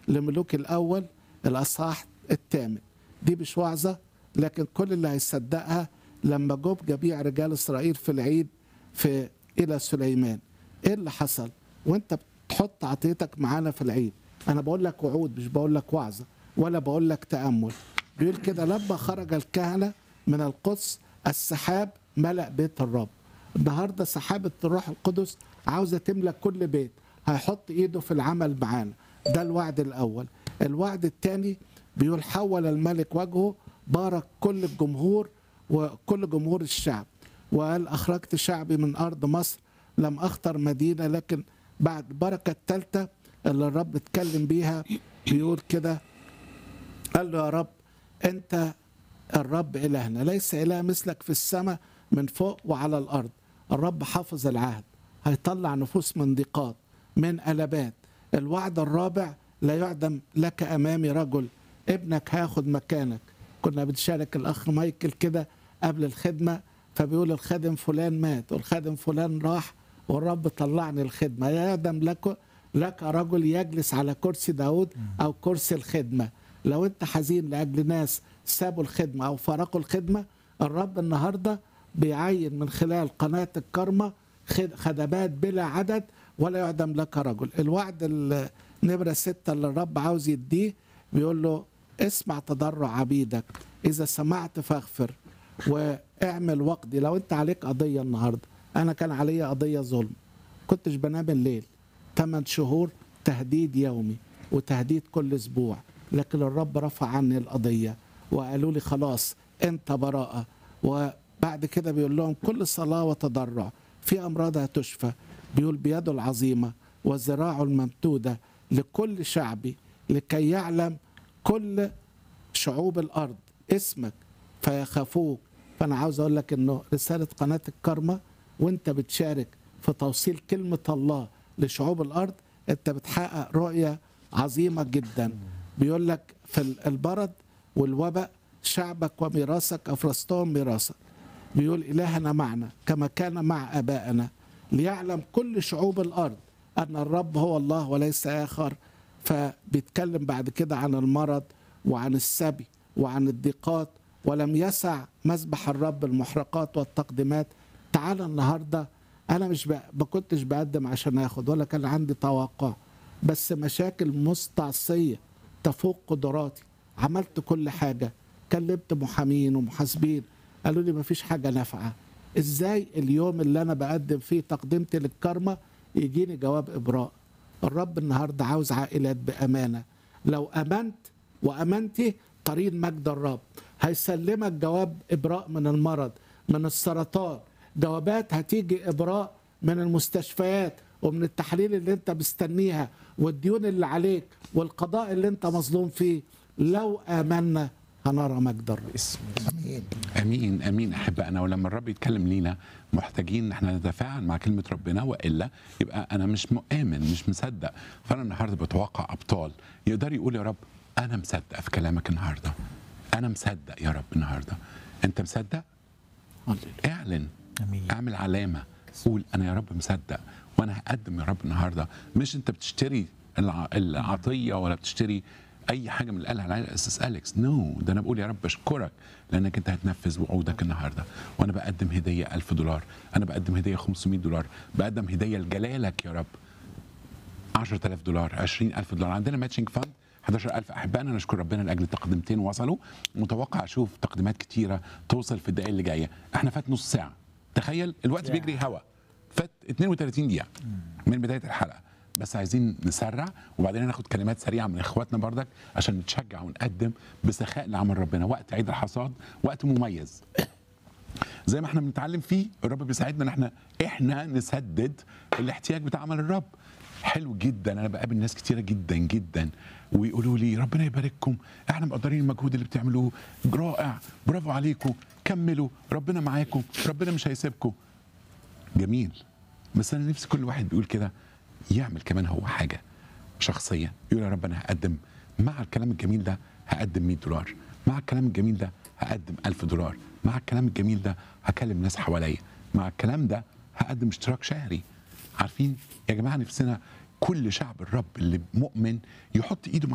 لملوك الأول الأصحاح الثامن دي مش وعظة لكن كل اللي هيصدقها لما جوب جميع رجال إسرائيل في العيد في إلى سليمان إيه اللي حصل وأنت بتحط عطيتك معانا في العيد أنا بقول لك وعود مش بقول لك وعظة ولا بقول لك تأمل بيقول كده لما خرج الكهنة من القدس السحاب ملأ بيت الرب النهارده سحابة الروح القدس عاوزة تملى كل بيت هيحط ايده في العمل معانا ده الوعد الاول الوعد الثاني بيقول حول الملك وجهه بارك كل الجمهور وكل جمهور الشعب وقال اخرجت شعبي من ارض مصر لم اختر مدينه لكن بعد البركه الثالثه اللي الرب اتكلم بيها بيقول كده قال له يا رب انت الرب الهنا ليس اله مثلك في السماء من فوق وعلى الارض الرب حافظ العهد هيطلع نفوس من ضيقات من قلبات الوعد الرابع لا يعدم لك امامي رجل ابنك هياخد مكانك كنا بنشارك الاخ مايكل كده قبل الخدمه فبيقول الخادم فلان مات والخادم فلان راح والرب طلعني الخدمه لا يعدم لك لك رجل يجلس على كرسي داود او كرسي الخدمه لو انت حزين لاجل ناس سابوا الخدمه او فارقوا الخدمه الرب النهارده بيعين من خلال قناه الكرمه خدمات بلا عدد ولا يعدم لك رجل الوعد النمرة ستة اللي الرب عاوز يديه بيقول له اسمع تضرع عبيدك إذا سمعت فاغفر واعمل وقدي لو أنت عليك قضية النهاردة أنا كان علي قضية ظلم كنتش بنام الليل 8 شهور تهديد يومي وتهديد كل أسبوع لكن الرب رفع عني القضية وقالوا لي خلاص أنت براءة وبعد كده بيقول لهم كل صلاة وتضرع في أمراض هتشفى بيقول بيده العظيمة وذراعه الممدودة لكل شعبي لكي يعلم كل شعوب الأرض اسمك فيخافوك فأنا عاوز أقول لك إنه رسالة قناة الكرمة وأنت بتشارك في توصيل كلمة الله لشعوب الأرض أنت بتحقق رؤية عظيمة جدا بيقول لك في البرد والوباء شعبك وميراثك أفرستهم ميراثك بيقول إلهنا معنا كما كان مع آبائنا ليعلم كل شعوب الأرض أن الرب هو الله وليس آخر فبيتكلم بعد كده عن المرض وعن السبي وعن الضيقات ولم يسع مذبح الرب المحرقات والتقديمات تعال النهاردة أنا مش ما كنتش بقدم عشان آخد ولا كان عندي توقع بس مشاكل مستعصية تفوق قدراتي عملت كل حاجة كلمت محامين ومحاسبين قالوا لي مفيش حاجة نافعة ازاي اليوم اللي انا بقدم فيه تقدمتي للكرمة يجيني جواب ابراء الرب النهاردة عاوز عائلات بأمانة لو أمنت وأمنتي قرين مجد الرب هيسلمك جواب إبراء من المرض من السرطان جوابات هتيجي إبراء من المستشفيات ومن التحاليل اللي انت مستنيها والديون اللي عليك والقضاء اللي انت مظلوم فيه لو آمنا هنرى مجد الرب امين امين امين احبائنا ولما الرب يتكلم لينا محتاجين ان احنا نتفاعل مع كلمه ربنا والا يبقى انا مش مؤمن مش مصدق فانا النهارده بتوقع ابطال يقدر يقول يا رب انا مصدق في كلامك النهارده انا مصدق يا رب النهارده انت مصدق اعلن امين اعمل علامه قول انا يا رب مصدق وانا هقدم يا رب النهارده مش انت بتشتري الع- العطيه ولا بتشتري اي حاجه من اللي قالها على اساس اليكس نو no. ده انا بقول يا رب اشكرك لانك انت هتنفذ وعودك النهارده وانا بقدم هديه 1000 دولار انا بقدم هديه 500 دولار بقدم هديه لجلالك يا رب 10000 دولار 20000 دولار عندنا ماتشنج فاند 11000 احبائنا نشكر ربنا لاجل تقديمتين وصلوا متوقع اشوف تقديمات كتيره توصل في الدقائق اللي جايه احنا فات نص ساعه تخيل الوقت بيجري هوا فات 32 دقيقه من بدايه الحلقه بس عايزين نسرع وبعدين ناخد كلمات سريعه من اخواتنا بردك عشان نتشجع ونقدم بسخاء لعمل ربنا وقت عيد الحصاد وقت مميز زي ما احنا بنتعلم فيه الرب بيساعدنا ان احنا احنا نسدد الاحتياج بتاع عمل الرب حلو جدا انا بقابل ناس كتيره جدا جدا ويقولوا لي ربنا يبارككم احنا مقدرين المجهود اللي بتعملوه رائع برافو عليكم كملوا ربنا معاكم ربنا مش هيسيبكم جميل بس انا نفسي كل واحد بيقول كده يعمل كمان هو حاجه شخصيه يقول يا رب انا هقدم مع الكلام الجميل ده هقدم 100 دولار مع الكلام الجميل ده هقدم 1000 دولار مع الكلام الجميل ده هكلم ناس حواليا مع الكلام ده هقدم اشتراك شهري عارفين يا جماعه نفسنا كل شعب الرب اللي مؤمن يحط ايده مع